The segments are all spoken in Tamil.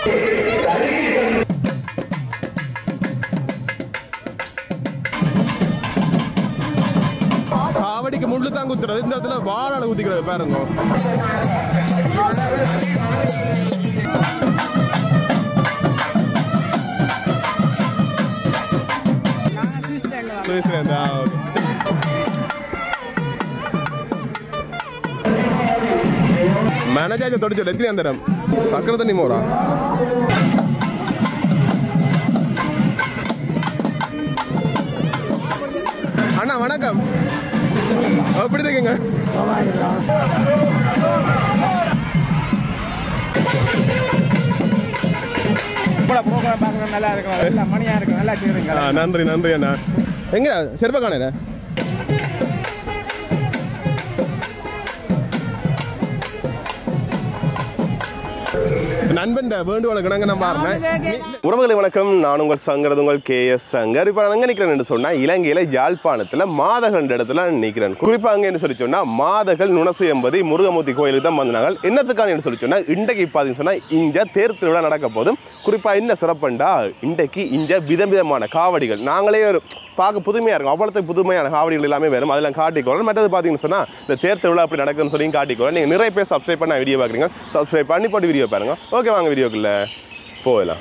காவடிக்கு முள்ளு தான் குத்துறது இந்த இடத்துல வாழை குத்திக்கிறது பாருங்க சுவிஸ்லாந்து, ஆ, okay. மேனேஜர் தொடிச்சு எத்தனை அந்த இடம் சக்கரை தண்ணி மோரா அண்ணா வணக்கம் எப்படி இருக்கீங்க கூட ப்ரோக்ராம் பார்க்குறது நல்லா இருக்கும் நல்லா மணியாக இருக்கும் நல்லா செய்யுங்க ஆ, நன்றி நன்றி அண்ணா எங்க செருப்ப காணல நண்பன் வேண்டுகோளை கிணங்க நான் பாருங்க உறவுகளை வணக்கம் நான் உங்கள் சங்கரது உங்கள் கே எஸ் சங்கர் இப்போ நான் எங்க நிற்கிறேன் என்று சொன்னா இலங்கையில யாழ்ப்பாணத்துல மாதகள் என்ற இடத்துல நான் நிற்கிறேன் குறிப்பா அங்க என்ன சொல்லி சொன்னா மாதகள் நுணசு என்பது முருகமூர்த்தி கோயிலுக்கு தான் வந்தாங்க என்னத்துக்கான என்ன சொல்லி சொன்னா இன்றைக்கு பார்த்தீங்கன்னு சொன்னா இங்க தேர் திருவிழா நடக்க போதும் குறிப்பா என்ன சிறப்புண்டா இன்றைக்கு இங்க விதவிதமான காவடிகள் நாங்களே ஒரு பார்க்க புதுமையா இருக்கும் அவ்வளோத்துக்கு புதுமையான காவடிகள் எல்லாமே வரும் அதெல்லாம் காட்டிக்கொள்ளணும் மற்றது பார்த்தீங்கன்னு சொன்னா இந்த தேர் திருவிழா அப்படி நடக்குதுன்னு சொல்லி காட்டிக்கொள்ளணும் நீங்க நிறைய பேர் சப்ஸ்கிரைப் பண்ண வீடியோ பார்க்குறீங்க சப்ஸ்கிரைப் பண்ணி போட்டு வீடியோ பாருங்க ஓகே வாங்க வீடியோக்குள்ள போகலாம்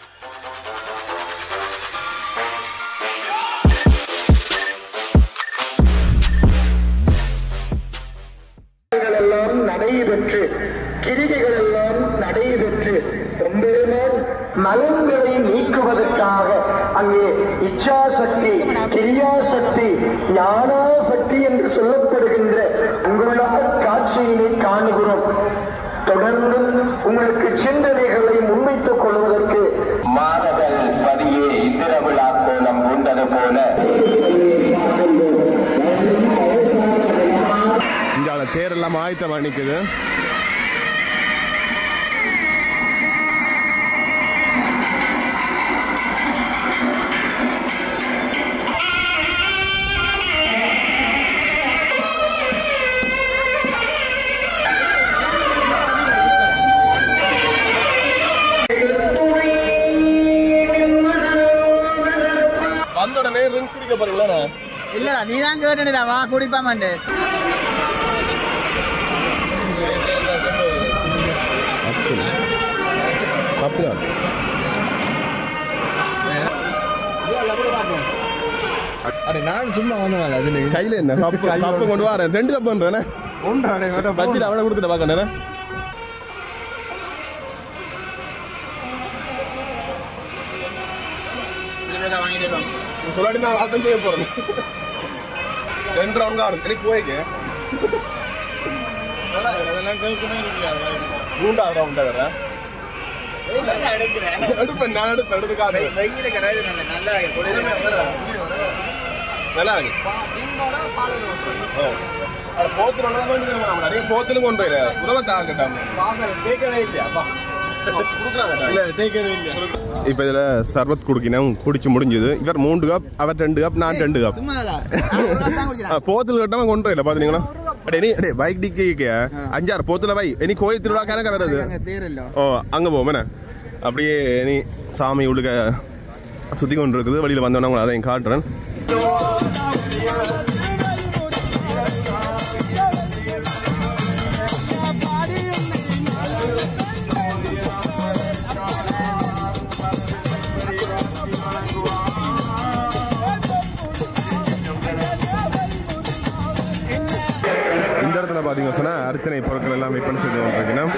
எல்லாம் நடைபெற்று கிரிகைகள் எல்லாம் நடைபெற்று எம்பெருமான் மலங்களை நீக்குவதற்காக அங்கே இச்சாசக்தி கிரியாசக்தி ஞானாசக்தி என்று சொல்லப்படுகின்ற அங்குள்ளார் காட்சியினை காணுகிறோம் தொடர்ந்து உங்களுக்கு சிந்தனைகளை முன்வைத்துக் கொள்வதற்கு மாதகள் பதியே இந்திர விழா கோலம் பூண்டது போல இங்கே தேர் எல்லாம் ஆயத்தமாக நிற்குது வந்த உடனே ரிங்ஸ் குடிக்க போறீங்களா இல்லடா நீ தான் கேட்டுடா வா குடிப்பாமண்டு அப்படிதான் அடே நான் சும்மா வந்தேன் அது நீங்க கையில என்ன கப்பு கப்பு கொண்டு வரேன் ரெண்டு கப் பண்றேன் ஒன்றாடே வச்சுட்டு அவனை கொடுத்துட்டு பார்க்கணும் சொல்லாடி நான் அதான் செய்ய போறேன் ரெண்டு ரவுண்ட் தான் எனக்கு போய்க்க மூன்றாவது ரவுண்ட் வேற எடுப்பேன் நான் எடுப்பேன் எடுத்து காட்டு வெயில கிடையாது நல்லா நல்லா இருக்கு ஓ. அட, போத்துல உள்ளதான் வேண்டியது நம்ம நிறைய போத்திலும் கொண்டு போயிரு உதவ தாக்கட்டாம கேட்கவே இல்லையா இல்ல கேட்கவே இல்லையா இப்போ இதில் சர்பத் குடிக்கணும் குடிச்சு முடிஞ்சது இவர் மூன்று கப் அவர் ரெண்டு கப் நான் ரெண்டு கப் சும்மா போத்தில் கட்டாம கொண்டு வரல பாத்தீங்களா அடே நீ அடே பைக் டிக்கி அஞ்சாறு போத்துல வை இனி கோயில் திருவிழாக்காரங்க வருது தேர் இல்ல ஓ அங்க போவோம் என்ன அப்படியே நீ சாமி உள்ளுக்க சுத்தி கொண்டு இருக்குது வழியில வந்தோன்னா உங்களை அதையும் காட்டுறேன் இந்த இடத்துல பாத்தீங்க சொன்னா அர்ச்சனை பொருட்கள் எல்லாம் விற்பனை செய்து கொண்டிருக்கணும்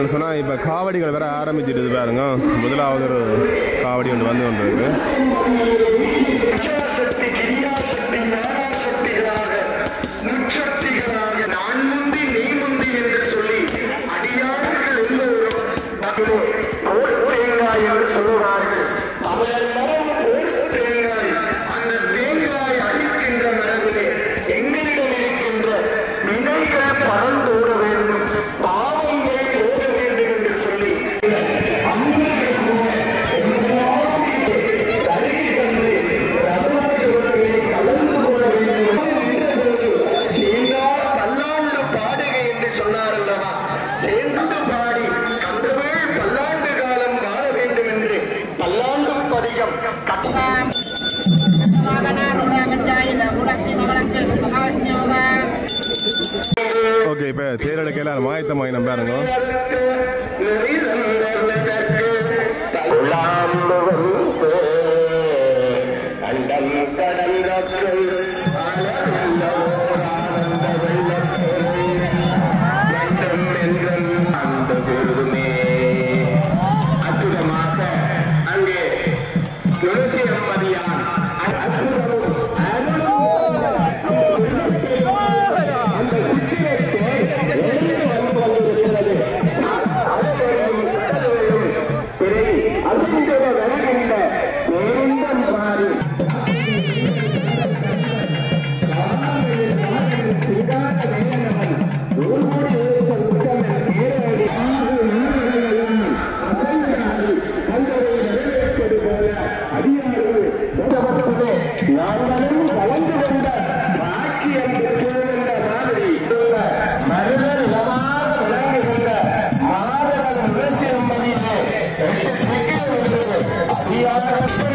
பார்த்தீங்கன்னு சொன்னால் இப்போ காவடிகள் வேற ஆரம்பிச்சிட்டு பாருங்க முதலாவது ஒரு காவடி ஒன்று வந்து கொண்டு இருக்கு இச்சாசக்தி கிரியாசக்தி ஞானாசக்திகளாக முச்சக்திகளாக நான் முந்தி நீ முந்தி என்று சொல்லி அடியார்கள் எல்லோரும் அதிலே ஓர் தேங்காய் என்று சொல்லுவார்கள் தமிழர் மரபு ஓர் தேங்காய் அந்த தேங்காய் அழிக்கின்ற மரபிலே எங்களிடம் இருக்கின்ற வினைகள் பறந்தோட வேண்டும் பாவங்கள் போக வேண்டும் என்று சொல்லி கலந்து கொள்ள வேண்டும் சேர்ந்தால் பல்லாண்டு பாடுக என்று சொன்னார் அல்லவா சேர்ந்து பாடி கந்தவேள் பல்லாண்டு காலம் வாழ வேண்டும் என்று பல்லாண்டு பதிகம் கட்ட ஓகே இப்போ தேரெடுக்கையில் மாயத்தமாய் நம்பாருங்க அண்டம் கடந்தற்று வேண்டும் என்றும் அந்த குருமே அற்புதமாக அங்கே துளசி அம்மதியான் அற்புதமும் அருளும் அந்த குச்சியை எழுந்து வந்து கொண்டிருக்கிறது பிறை அருந்தவ வருகின்ற பேருந்தம் பாரி நாங்களும் கலந்து கொண்ட பாக்கியம் பெற்றிருந்த மாதிரி மருதல் இளமாக விளங்குகின்ற மாதவன் உணர்ச்சி என்பதிலே எட்டு திக்கில் இருந்தது அதிகார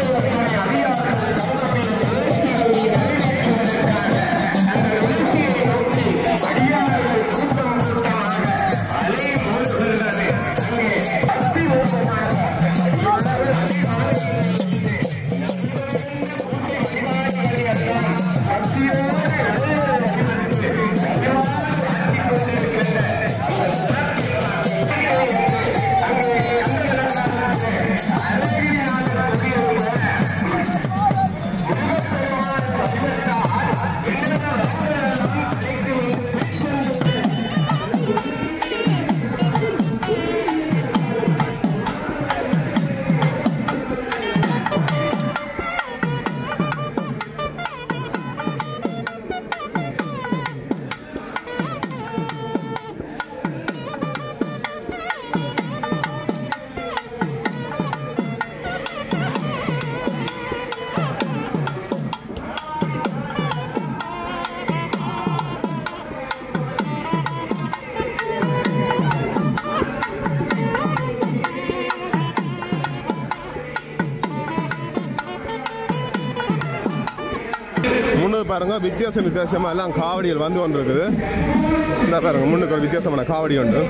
முன்னுக்கு பாருங்க வித்தியாசம் வித்தியாசமா எல்லாம் காவடிகள் வந்து கொண்டு இருக்குது இந்த பாருங்க முன்னுக்கு ஒரு வித்தியாசமான காவடி உண்டு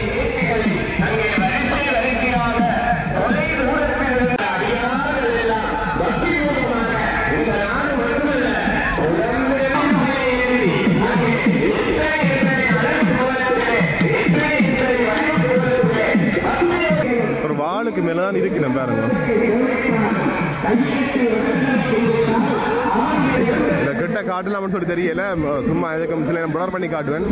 ஒரு வாளுக்கு மேல தான் இருக்கணும் பாருங்க இந்த கிட்ட காட்டலாம்னு சொல்லி தெரியல சும்மா எதுக்கு சில புலர் பண்ணி காட்டுவேன்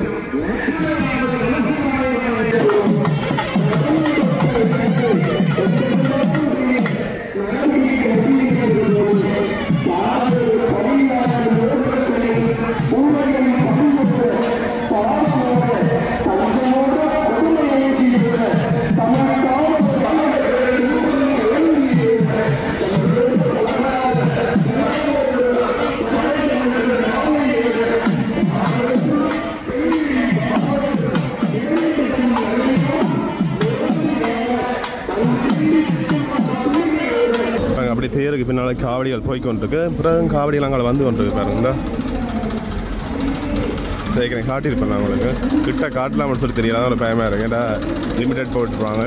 பாருங்க, அப்படி தேருக்கு பின்னால் காவடிகள் போய் கொண்டிருக்கு பிறகு காவடிகள் அங்கே வந்து கொண்டிருக்கு பாருங்க இந்த ஏற்கனவே காட்டியிருப்பேன் நான் உங்களுக்கு கிட்ட காட்டலாம்னு சொல்லி தெரியல அதான் ஒரு பயமாக இருக்கு ஏன்னா லிமிடெட் போட்டுருவாங்க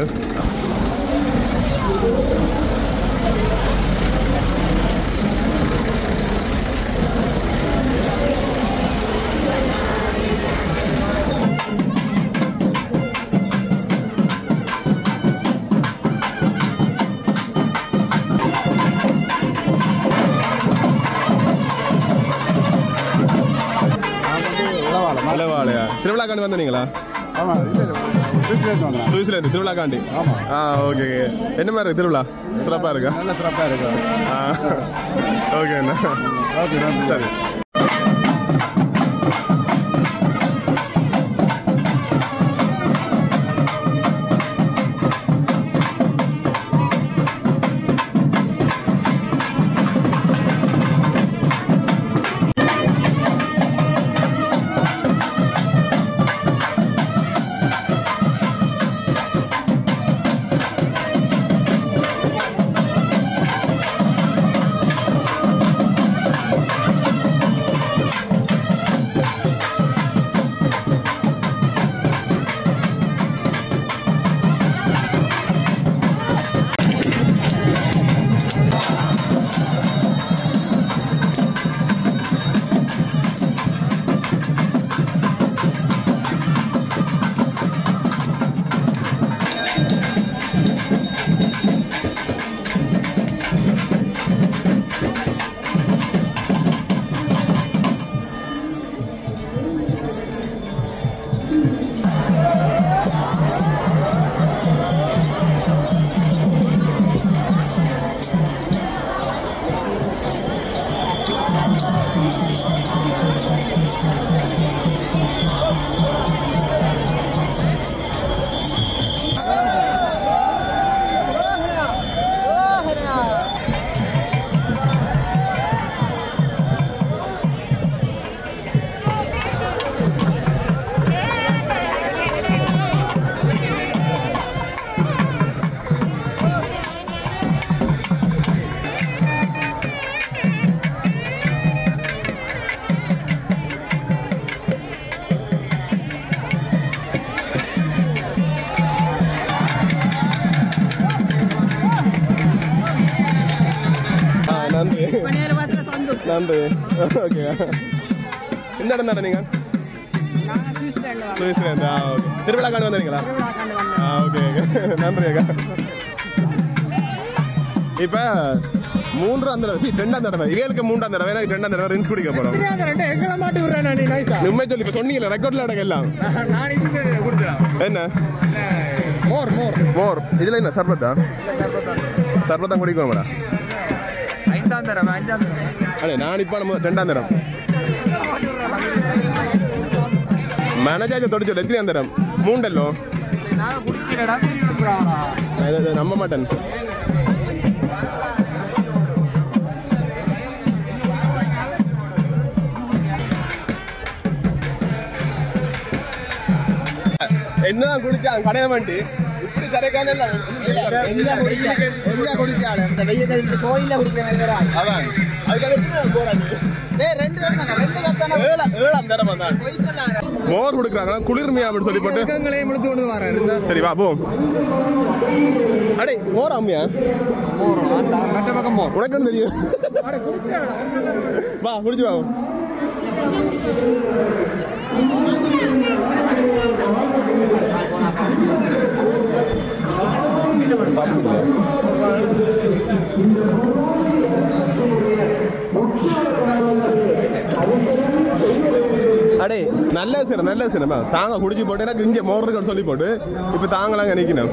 திருவிழாக்காண்டி வந்தீங்களா ஆமாம் இல்லை சுவிட்சர்லேருந்து வந்தேன் சுவிஸ்லேருந்து திருவிழாக்காண்டி ஆமா. ஆ ஓகே என்ன மாதிரி இருக்கு திருவிழா சிறப்பாக இருக்கா நல்ல சிறப்பாக இருக்கு ஆ ஓகே அண்ணா ஓகே நன்றி சரி ஆ நன்றி நன்றி ஓகே இந்த இடம் தானே நீங்கள் சுவிஸ்லேருந்து ஆ ஓகே திருவிழாக்காண்டி வந்தீங்களா ஆ ஓகே ஓகே நன்றி அக்கா இப்போ மூன்றாம் தடவை சி ரெண்டாம் தடவை இவங்களுக்கு மூன்றாம் தடவை எனக்கு ரெண்டாம் தடவை ரின்ஸ் குடிக்க போகிறோம் எங்களை மாட்டி விடுறேன் நீ நைஸா உண்மை சொல்லி இப்போ சொன்னீங்களே ரெக்கார்டில் அடக்க எல்லாம் நான் இது குடிச்சேன் என்ன மோர் மோர் மோர் இதில் என்ன சர்பத்தா சர்பத்தா குடிக்கணும் மேடம் ஐந்தாம் தரம் அஞ்சாம் தரம் அடே நான் இப்போ நம்ம ரெண்டாம் தரம் மேனேஜாஜை தொடிச்சோட எத்தனையாம் தரம் மூண்டல்லோ நான் குடிக்கிறடா குடிக்கிறாங்களா நான் இதை- இதை நம்ப மாட்டேன் என்னதான் குடிச்சான் கடைய வண்டி இப்படி கரைக்கான எங்க குடிச்சாலும் இந்த வெய்ய கைக்கு கோயில குடிக்கிற மாதிரி வராது. அதான் அதுக்கான எத்தனை நாள் போறாங்க டேய், ரெண்டு தான் தானே, ரெண்டு தான் தானே. ஏழாம் ஏழாம் தரம் வந்தான் பொய் சொன்னாங்க. மோர் கொடுக்குறாங்க குளிர்மையா அப்படின்னு சொல்லி போட்டு உலகங்களே முழுத்து கொண்டு வரேன் சரி வா போ அடே மோர் அம்மியா மோர் அந்த மற்ற பக்கம் மோர் உனக்கு தெரியும் வா குடிச்சு வா அடே நல்ல சார் நல்ல சார் தாங்க குடிச்சு போட்டு எனக்கு இங்கே மோர் இருக்குன்னு சொல்லி போட்டு இப்போ தாங்களாங்க நிற்கணும்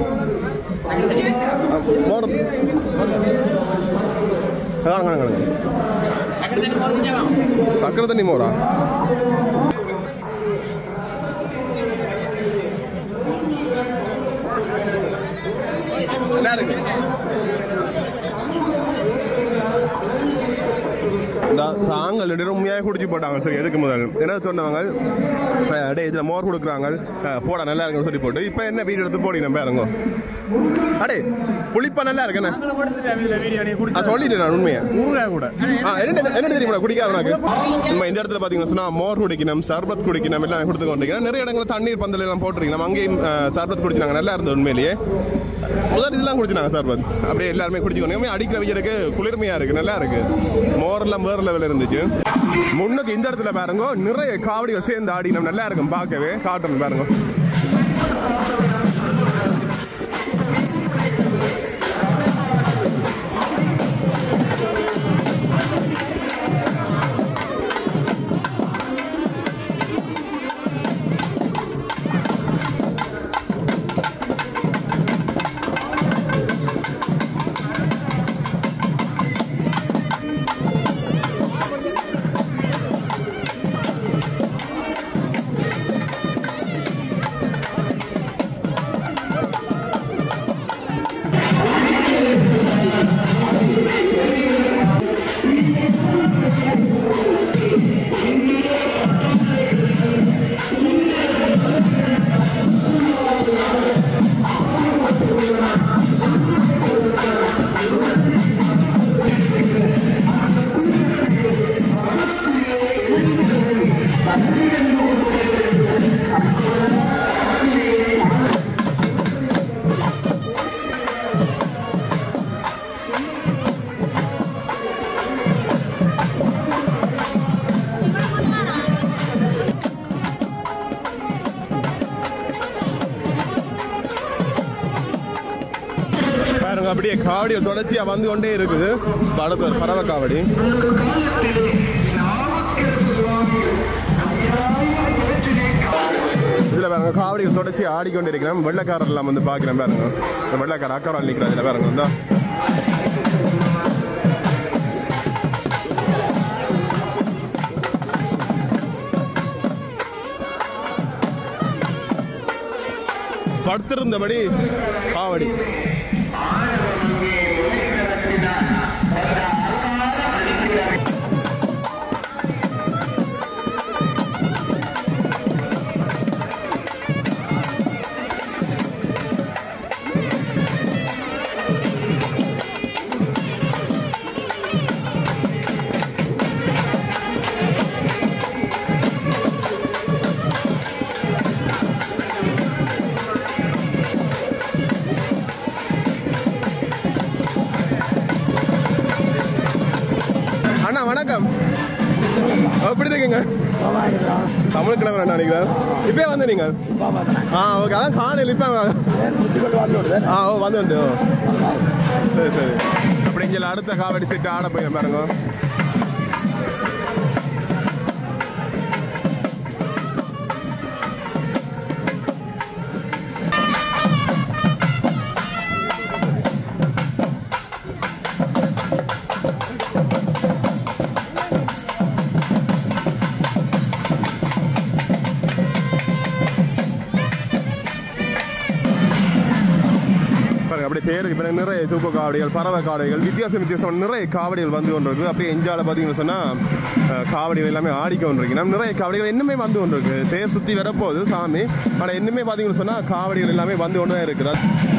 மோர் அதான் காணுங்க சக்கரை தண்ணி மோரா நல்லா இருக்கு தா- தாங்கள் ரெண்டு பேரும் உண்மையாக குடிச்சு போட்டாங்க சரி எதுக்கு முதல் என்ன சொன்னவங்க அஹ், டேய் இதில் மோர் கொடுக்குறாங்க அஹ், போடா நல்லா இருக்குன்னு சொல்லி போட்டு இப்போ என்ன வீடியோ எடுத்து போடி நம்ம பாருங்க அடே புளிப்பா நல்லா இருக்கு என்ன வீடியோ நீ குடிச்சு நான் சொல்லிட்டேன் நான் உண்மையை ஊறுகாய் கூட ஆ, என்ன என்ன தெரியுமா குடிக்காத உனக்கு நம்ம இந்த இடத்துல பாத்தீங்கன்னா சொன்னா மோர் குடிக்கணும் சர்பத் குடிக்கணும் எல்லாம் கொடுத்து கொண்டிருக்கோம் நிறைய இடங்களில் தண்ணீர் பந்தல் எல்லாம் போட்டிருக்கோம் நம்ம அங்கேயும் ஆ, சர்பத் குடிச்சாங்க நல்லா இருந்தது உண்மையிலேயே முதல் இதெல்லாம் குடிச்சினாங்க சர்பத் அப்படியே எல்லாருமே குடிச்சுக்கோங்க அடிக்கிற வெயிலுக்கு குளிர்மையா இருக்கு நல்லா இருக்கு மோரெல்லாம் வேற லெவலில் இருந்துச்சு முன்னுக்கு இந்த இடத்துல பாருங்க நிறைய காவடிகள் சேர்ந்து ஆடினோம் நல்லா இருக்கும் பார்க்கவே காட்டணும் பாருங்க பாருங்க அப்படியே காவடியில் தொடர்ச்சியாக வந்து கொண்டே இருக்குது இப்ப அடுத்து ஒரு பறவை காவடி இதில் பாருங்க காவடிகள் தொடர்ச்சி ஆடிக்கொண்டு இருக்கிறோம் வெள்ளக்காரர் எல்லாம் வந்து பார்க்குறேன் பாருங்க இந்த வெள்ளக்கார அக்கறம் நிற்கிறேன் இதில் பாருங்க வந்தா படுத்திருந்தபடி காவடி அண்ணா வணக்கம் எப்படி இருக்கீங்க தமிழ் கிழமை நினைக்கிறேன் இப்பயே வந்து நீங்க ஆ ஓகே அதான் காணல இப்ப ஆ ஓ வந்து வந்து ஓ சரி சரி அப்படி இங்கே அடுத்த காவடி செட்டு ஆட போய் பாருங்க பாருங்க அப்படியே பேருக்கு பிறகு நிறைய தூக்க காவடிகள் பறவை காவடிகள் வித்தியாசம் வித்தியாசம் நிறைய காவடிகள் வந்து கொண்டிருக்கு அப்படியே எஞ்சால பார்த்தீங்கன்னு சொன்னால் காவடிகள் எல்லாமே ஆடிக்க கொண்டிருக்கு நம்ம நிறைய காவடிகள் இன்னுமே வந்து கொண்டிருக்கு தேர் சுற்றி வரப்போகுது சாமி ஆனால் இன்னுமே பார்த்தீங்கன்னு சொன்னால் காவடிகள் எல்லாமே வந்து கொண்டு தான் இருக்குது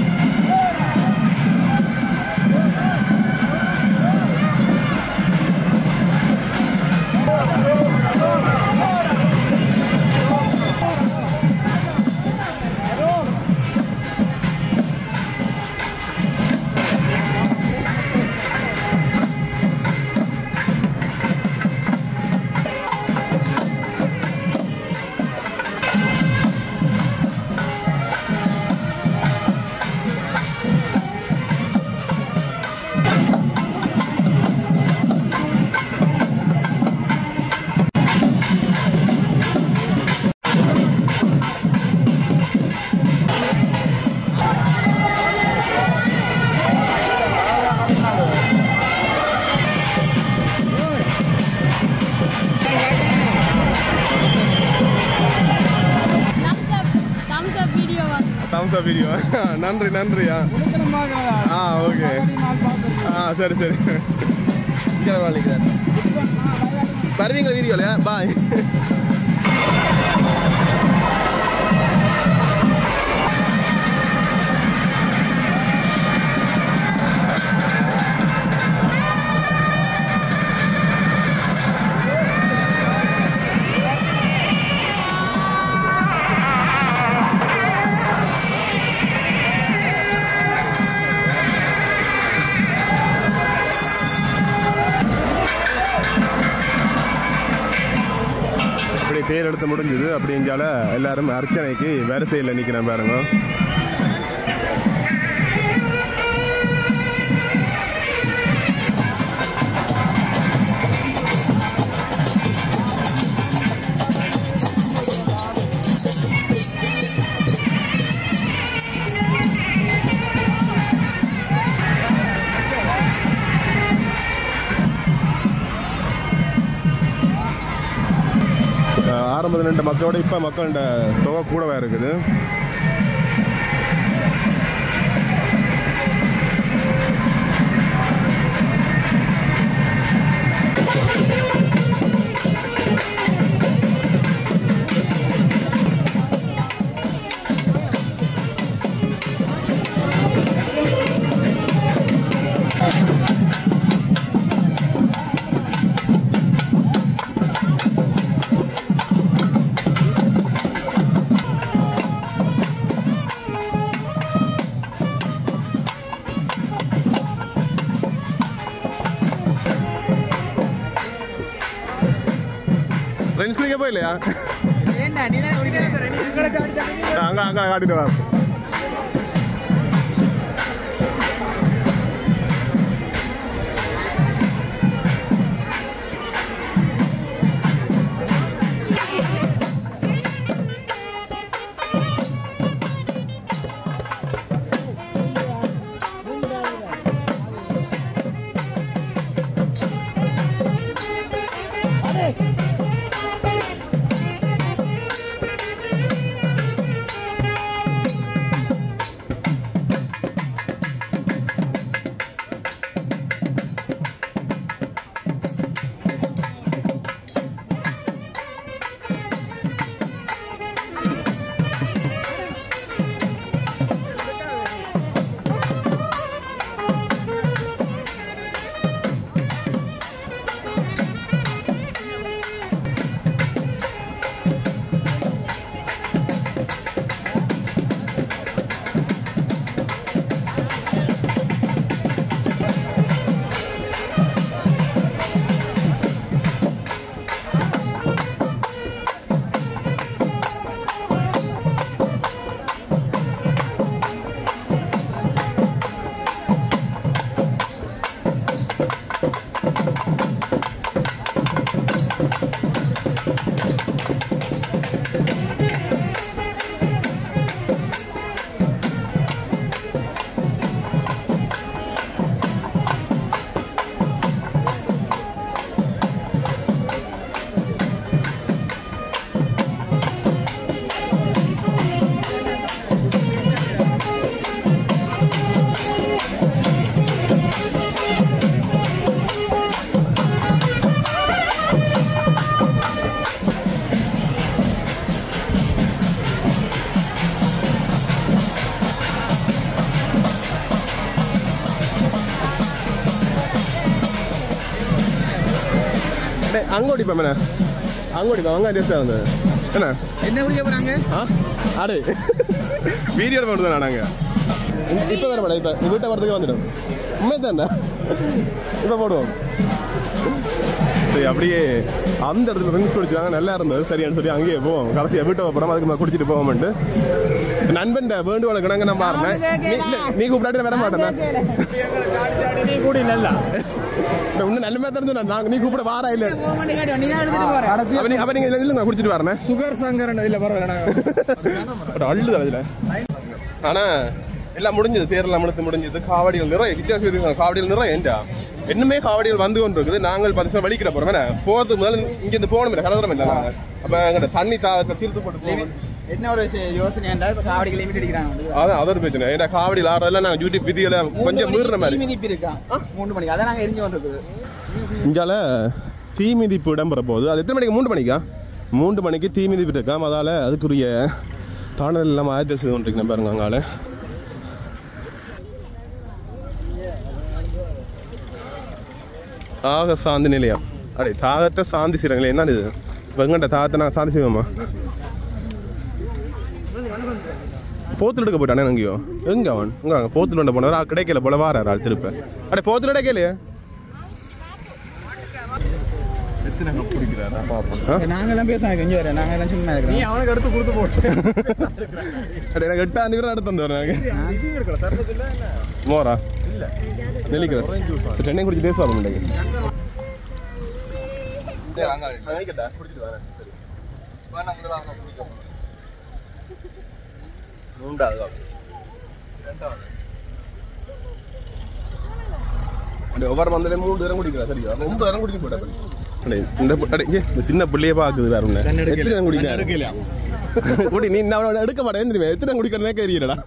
thumbs up thumbs up video வாங்க தம்ஸ் அப் வீடியோ நன்றி நன்றியா ஆ ஓகே ஆ சரி சரி இங்கே வாழ்க்கிறேன் வருவீங்களா வீடியோல பாய் அப்படி தேர் எடுத்து முடிஞ்சது அப்படிஞ்சால எல்லாரும் அர்ச்சனைக்கு வரிசையில் நிற்கிறேன் பாருங்க அஹ் ஆரம்பத்தில் நின்ற மக்களோட இப்போ மக்களோட தொகை கூடவே இருக்குது ஃப்ரெண்ட்ஸ் குளிக்க போயில்லையா ஏன்டா நீ தானே குடிக்கிற உங்களுக்கு அடிச்சா அங்கே அங்கே காட்டிட்டு வா அடே அங்கே ஓடிப்பேன் என்ன அங்கே ஓடிப்பேன் அங்கே டேஸ்டாக இருந்தது என்ன என்ன குடிக்க போறாங்க ஆ அடே வீடியோ எடுத்து மட்டும் தான் நாங்கள் இப்போ வர மேடம் இப்போ வீட்டை வரதுக்கு வந்துடும் உண்மை தானே இப்போ போடுவோம் சரி அப்படியே அந்த இடத்துல ரிங்ஸ் குடிச்சாங்க நல்லா இருந்தது சரியான்னு சொல்லி அங்கேயே போவோம் கடைசியாக வீட்டை போகிறோம் அதுக்கு மேலே குடிச்சிட்டு போவோம்ட்டு நண்பன் வேண்டுகோளை கிணங்க நான் பாருனேன் நீ இல்ல, நீ கூப்பிடாட்டி நான் வர மாட்டேன் நீ கூடி நல்லா இன்னும் நல்ல மாதிரி தெரிஞ்சு நாங்கள் நீ கூப்பிட வாரா இல்லை நீ தான் எடுத்துட்டு போற அப்ப நீ அப்ப நீங்க இல்லைங்க குடிச்சிட்டு வரேன் சுகர் சங்கரன் இல்ல பரவாயில்ல ஒரு அள்ளு அதுல ஆனா எல்லாம் முடிஞ்சது தேரெல்லாம் முடித்து முடிஞ்சது காவடிகள் நிறைய வித்தியாசம் வித்தியாசம் காவடிகள் நிறைய ஏண்டா இன்னுமே காவடிகள் வந்து கொண்டு இருக்குது நாங்கள் பத்து வருஷம் வலிக்கிற போறோம் என்ன போறது முதல்ல இங்க இருந்து போகணும் இல்லை கலவரம் இல்லை நாங்க அப்ப எங்கிட்ட தண்ணி தாகத்தை தீர்த்து போட்டு போகணும் என்ன ஒரு யோசனை என்றால் இப்ப காவடிக்கு லிமிட் அடிக்கிறாங்க அதான் அது ஒரு பிரச்சனை ஏன்னா காவடியில் ஆடுறதெல்லாம் நாங்கள் யூடியூப் விதிகளை கொஞ்சம் மீறுற மாதிரி மிதிப்பு இருக்கா மூணு மணிக்கு அதான் நாங்க எரிஞ்சு கொண்டு இருக்குது இங்கால தீ மிதிப்பு இடம்பெற போகுது அது எத்தனை மணிக்கு மூன்று மணிக்கா மூன்று மணிக்கு தீ மிதிப்பு இருக்காம அதால் அதுக்குரிய தானல் இல்லாமல் ஆயத்த செய்து கொண்டிருக்கேன் பாருங்க அங்கால தாக சாந்தி நிலையம் அடே தாகத்தை சாந்தி செய்கிற நிலையம் தான் இது வெங்கண்ட தாகத்தை நான் சாந்தி செய்வோமா போத்தில் எடுக்க போயிட்டானே எங்கேயோ எங்க அவன் எங்க அவன் போத்தில் வண்ட போனவர் ஆ, கிடைக்கல போல வாரார் ஆள் திருப்ப அடே போத்தில் கிடைக்கலையே நாங்க எல்லாம் பேசாங்க இங்க வர நாங்க எல்லாம் சும்மா இருக்கிறோம் நீ அவனுக்கு எடுத்து கொடுத்து போட்டு அடே எனக்கு எட்டாம் தேதி எடுத்து வந்துடுறேன் மோரா நெல்லிக்கிரஸ் சரி எண்ணெய் குடிச்சு டேஸ்ட் பார்க்க முடியாது ஒவ்வொரு மந்திலே மூணு தரம் குடிக்கிறா சரியா ரொம்ப தரம் குடிக்க போட்டேன் அடே, இந்த பு- அடே, இங்க இந்த சின்ன பிள்ளையே பாக்குது வேற ஒண்ணு எத்தனை தரம் குடிக்கிறேன் குடி நீ நான் எடுக்க மாட்டேன் தெரியுமா எத்தனை குடிக்கிறனே கேரியடா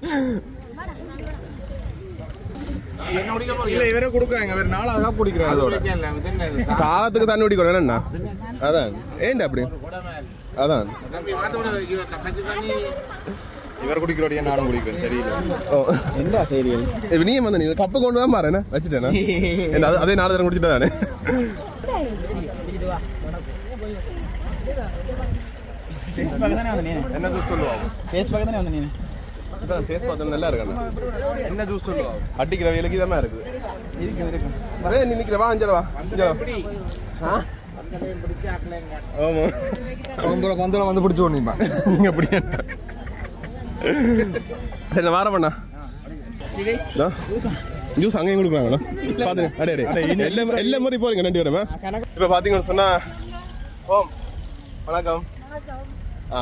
இல்ல இவரே கொடுக்குறாங்க வேற நாளாக குடிக்கிறாரு தாகத்துக்கு தண்ணி குடிக்கணும் என்ன அதான் ஏன்டா அப்படி அதான் இவர் குடிக்கிறோடைய நானும் குடிக்கிறேன் சரியில்லை ஓ என்ன செய்திகள் இப்ப நீ வந்து நீ கப்பு கொண்டு தான் பாரு என்ன வச்சுட்டேனா என்ன அது- அதே நாலு தரம் குடிச்சிட்டா தானே ஃபேஸ் பார்க்க தானே வந்த நீ என்ன ஜூஸ் சொல்லுவா ஃபேஸ் பார்க்க தானே வந்த நீ இப்போ டேஸ்ட் பார்த்தா நல்லா இருக்கு என்ன ஜூஸ் சொல்லுவா அடிக்கிற வேலைக்கு தான் இருக்குது இருக்கு இருக்கு ஏய், நீ நிக்கிற வா அஞ்சல வா அஞ்சல வா ஆமா வந்து வந்து வந்து பிடிச்சி ஓடணுமா நீங்க அப்படி சரி நான் வாரம் பண்ணா ஜூஸ் அங்கேயும் கொடுக்குறாங்களா பாத்துங்க அடே அடே எல்லா எல்லா மாதிரி போறீங்க நன்றி வரமா இப்போ பாத்தீங்கன்னு சொன்னா ஓம் வணக்கம் ஆ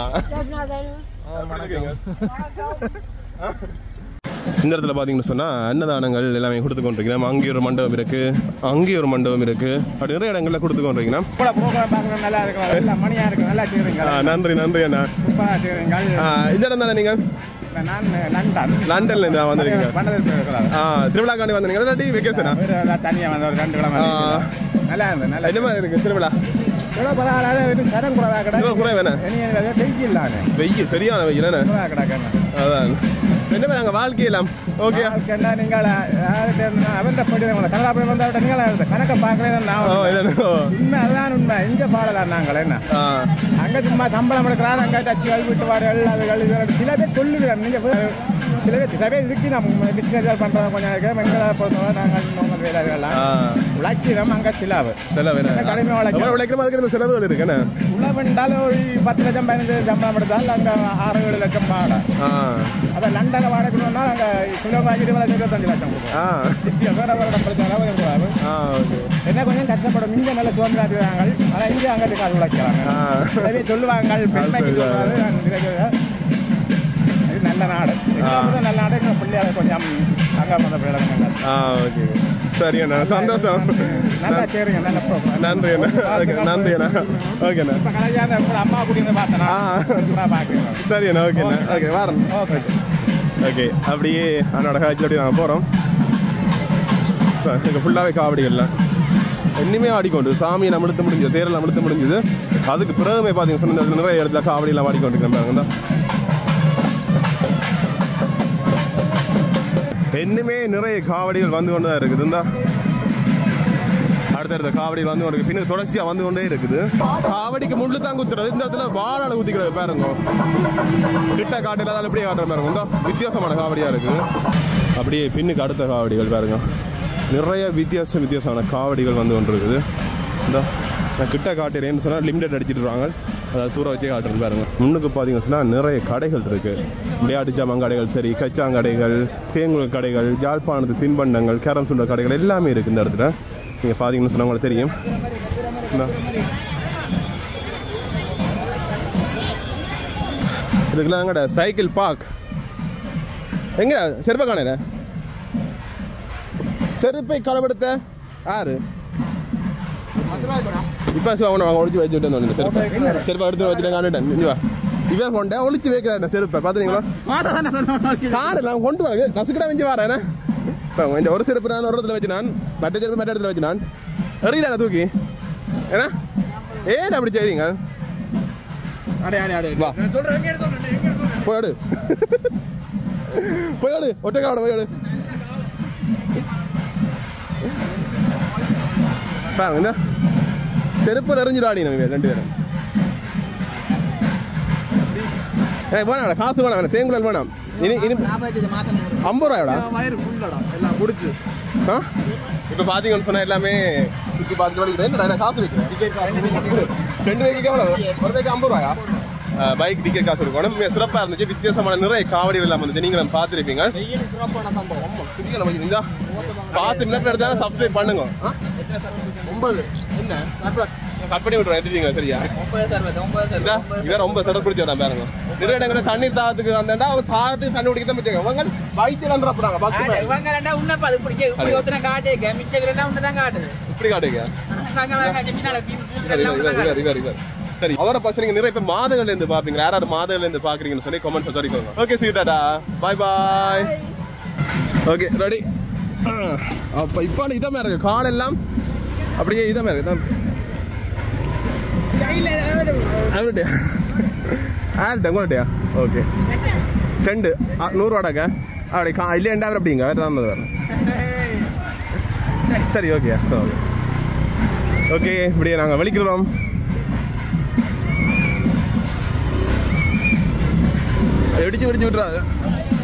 இந்த இடத்துல பார்த்தீங்கன்னு சொன்னால் அன்னதானங்கள் எல்லாமே கொடுத்து கொண்டிருக்கிறோம் அங்கே ஒரு மண்டபம் இருக்கு அங்கே ஒரு மண்டபம் இருக்கு அப்படி நிறைய இடங்கள்ல கொடுத்து கொண்டிருக்கிறோம் கூட ப்ரோக்ராம் பார்க்கணும் நல்லா இருக்கும் எல்லாம் மணியா இருக்கு நல்லா செய்றீங்க ஆ, நன்றி நன்றி அண்ணா சூப்பரா செய்றீங்க ஆ, இந்த இடம் தானே நீங்கள் நான் லண்டன் லண்டன்ல இருந்து வந்திருக்கீங்க பண்ணதில் இருக்கிறார் ஆ திருவிழாக்காண்டி வந்தீங்களா இல்லாட்டி வெக்கேஷனா ஒரு தனியாக வந்த ஒரு ரெண்டு கிழமை ஆ. நல்லா இருந்தது நல்லா என்ன மாதிரி இருக்கு திருவிழா எவ்வளோ பரவாயில்ல இது கடன் குறைவா கடை இவ்வளவு குறைவு என்ன? இனி வெயில் இல்லானே வெயில் சரியான வெயில் என்ன குறைவா கிடக்கணும் அதான் என்ன மாதிரி அங்கே வாழ்க்கையெல்லாம் ஓகே கண்டா நீங்கள் அவன் படி உங்களை கனடா போய் வந்தா நீங்கள் கணக்கை பார்க்கறது ஓ நான் இதானே ஓ உண்மை அதுதான் உண்மை இங்கே பாடலாம் நாங்கள் என்ன ஆ அங்கே சும்மா சம்பளம் எடுக்கிறான் அங்கே தச்சுகள் வீட்டு வாடகள் அதுகள் இது சில பேர் சொல்லுகிறேன் நீங்கள் சில பேர் சில பேர் இருக்கு நம்ம பிஸ்னஸ் பண்ணுறோம் கொஞ்சம் இருக்கு எங்களை பொறுத்தவரை நாங்கள் நோமல் வேலை இதெல்லாம் ஆ உழைக்கிறோம் அங்கே சிலாவு செலவு என்ன என்ன கடுமையா உழைக்கிறோம். எவ்வளவு உழைக்கிறோம் அதுக்கு நம்ம செலவுகள் இருக்கு என்ன உழவுண்டாலும் ஒரு பத்து லட்சம் பதினஞ்சு சம்பளம் எடுத்தால் அங்கே ஆறு ஏழு லட்சம் வாடகை ஆ அதை லண்டனில் வாடகைன்னா அங்கே சுலபமாக இருபது லட்சம் இருபத்தஞ்சு லட்சம் கொடுக்கும் ஆ சிட்டி வேற வேற பிரச்சனை கொஞ்சம் கூடாது ஆ ஓகே என்ன கொஞ்சம் கஷ்டப்படும் இங்கே நல்ல சுதந்திரம் இருக்கிறாங்க ஆனால் இங்கே அங்கே காசு உழைக்கிறாங்க ஆ. எனவே சொல்லுவாங்க பெண்மைக்கு சரி. சொல்றது நான் இதை சொல்றேன். இது நல்ல நாடு எங்களுக்கு நல்ல நாடு எங்கள் பிள்ளையார் கொஞ்சம் அங்கே வந்த பிள்ளைங்க ஆ ஓகே சரி அண்ணா சந்தோஷம் நல்லா சரிங்க நல்ல program. நன்றி அண்ணா ஓகே நன்றி அண்ணா ஓகே அண்ணா இப்ப கலைஞான கூட அம்மா கூட்டிட்டு பார்த்தேன் ஆ. நான் பார்க்குறேன் சரி அண்ணா ஓகே அண்ணா ஓகே வரேன் ஓகே ஓகே அப்படியே அண்ணோட காய்ச்சல் அப்படி நாங்கள் போகிறோம் இங்கே ஃபுல்லாகவே காவடிகள்லாம் இன்னுமே ஆடிக்கொண்டு சாமியை நம்மளுத்து முடிஞ்சது தேரில் நம்மளுத்து முடிஞ்சது அதுக்கு பிறகுமே பார்த்தீங்க சொன்ன இந்த இடத்துல நிறைய இடத்துல காவடியெல்லாம் ஆடிக்கொண்டிருக்கிறேன் பாருங்க இந்தா. இன்னுமே நிறைய காவடிகள் வந்து கொண்டு தான் இருக்குது இந்தா அடுத்தடுத்த காவடியில் வந்து உனக்கு பின்னுக்கு தொடர்ச்சியாக வந்து கொண்டே இருக்குது காவடிக்கு முள்ளு தான் குத்துறது இந்த இடத்துல வாழால குத்திக்கிறது பாருங்க கிட்ட காட்டில் தான் எப்படியே காட்டுற பாருங்க இந்த வித்தியாசமான காவடியாக இருக்குது அப்படியே பின்னுக்கு அடுத்த காவடிகள் பாருங்க நிறைய வித்தியாச வித்தியாசமான காவடிகள் வந்து கொண்டு இருக்குது இந்த நான் கிட்ட காட்டுறேன்னு சொன்னால் லிமிடெட் அடிச்சிட்டு இருக்காங்க அதாவது தூர வச்சே காட்டுறது பாருங்க முன்னுக்கு பார்த்தீங்கன்னு சொன்னால் நிறைய கடைகள் இருக்கு விளையாட்டு ஜாமான் கடைகள் சரி கச்சாங்கடைகள் தேங்குழல் கடைகள் ஜாழ்ப்பாணத்து தின்பண்டங்கள் கேரம் சுண்ட கடைகள் எல்லாமே இருக்குது இந்த இடத்துல நீங்கள் பார்த்தீங்கன்னு சொன்னால் உங்களுக்கு தெரியும் இந்தா. இதுக்கெல்லாம் எங்கட சைக்கிள் பார்க் எங்க செருப்பை காணல செருப்பை களவெடுத்த யாரு இப்போ அவனை ஒழிச்சு வச்சுட்டு வந்தோம் செருப்பை செருப்பை எடுத்து வச்சுட்டு காண்டுட்டேன் இங்க வா இவன் கொண்ட ஒழிச்சு வைக்கிறான் செருப்பை பார்த்தீங்களா காடு நான் கொண்டு வரேன் நசுக்கிட்ட வெஞ்சு வரேன் இப்போ இந்த ஒரு செருப்பு நான் ஒரு இடத்துல வச்சு நான் மற்ற செருப்பு மற்ற இடத்துல வச்சு நான் எறியில தூக்கி ஏன்னா ஏன் அப்படி செய்வீங்க அடே அடே அடே வா போயிடு போயிடு ஒற்றைக்காவோட போயிடு பாருங்க இந்த செருப்பு நிறைஞ்சிடாடி நம்ம ரெண்டு பேரும் ஏ வேணாம் காசு வேணாம் வேணாம் தேங்குழல் வேணாம் இனி இனி நாற்பத்தஞ்சு மாசம் ஐம்பது ரூபாயோடா வயிறு ஃபுல்லடா எல்லாம் குடிச்சு ஆ இப்போ பார்த்தீங்கன்னு சொன்னா எல்லாமே சுற்றி பார்த்து வலிக்கிறேன் என்னடா நான் காசு வைக்கிறேன் ரெண்டு பேருக்கு எவ்வளோ ஒரு பேருக்கு ஐம்பது ரூபாயா பைக் டிக்கெட் காசு கொடுக்கணும் உண்மையா சிறப்பாக இருந்துச்சு வித்தியாசமான நிறைய காவடிகள் எல்லாம் வந்து நீங்களும் பார்த்துருப்பீங்க சிறப்பான சம்பவம் ஆமா, சரியா நம்ம இந்த பார்த்து மினிட் எடுத்தாங்க சப்ஸ்கிரைப் பண்ணுங்க ஆ? ஒன்பது என்ன கட் பண்ணி விட்றோம் எடுத்தீங்க சரியா ஒன்பது சர்வத் ஒன்பது இந்த சர்வத் இவன் ரொம்ப செட பிடிச்சவன் பாருங்க நிறைய இடங்களில் தண்ணீர் தாகத்துக்கு வந்தேன்டா அவங்க தாகத்துக்கு தண்ணி குடிக்க தான் மிச்சம் அவங்க வைத்தியம் போறாங்க பாக்கு இவங்க ரெண்டா உன்னப்பா அது பிடிக்க இப்படி ஒருத்தனை காட்டேக்க மிச்சம் ரெண்டா உன்னை தான் காட்டுது இப்படி காட்டுங்க நாங்க வேற ஜெமினால பீன் இவர், இவர், இவர், இவர், இவர். சரி அவரோட பசங்க நீங்க நிறைய பேர் மாதங்கள்ல இருந்து பாப்பீங்க யாராவது மாதங்கள்ல இருந்து பாக்குறீங்கன்னு சொல்லி கமெண்ட்ஸ் சொல்லிக்கோங்க ஓகே சீ டாடா பாய் பாய் ஓகே ரெடி அப்ப இப்போ இதமா இருக்கு கால் எல்லாம் அப்படியே இதமா இருக்கு இதான். அவருடைய ஆர்ட்ட உங்கள்கிட்டயா ஓகே ரெண்டு ஆ, நூறு வாடகை அப்படி கா இல்லை ரெண்டாயிரம் அப்படிங்க வேறு தான் வேறு சரி ஓகே ஓகே ஓகே இப்படியே நாங்கள் வெளிக்கிறோம் வெடிச்சு வெடிச்சு விட்டுறாது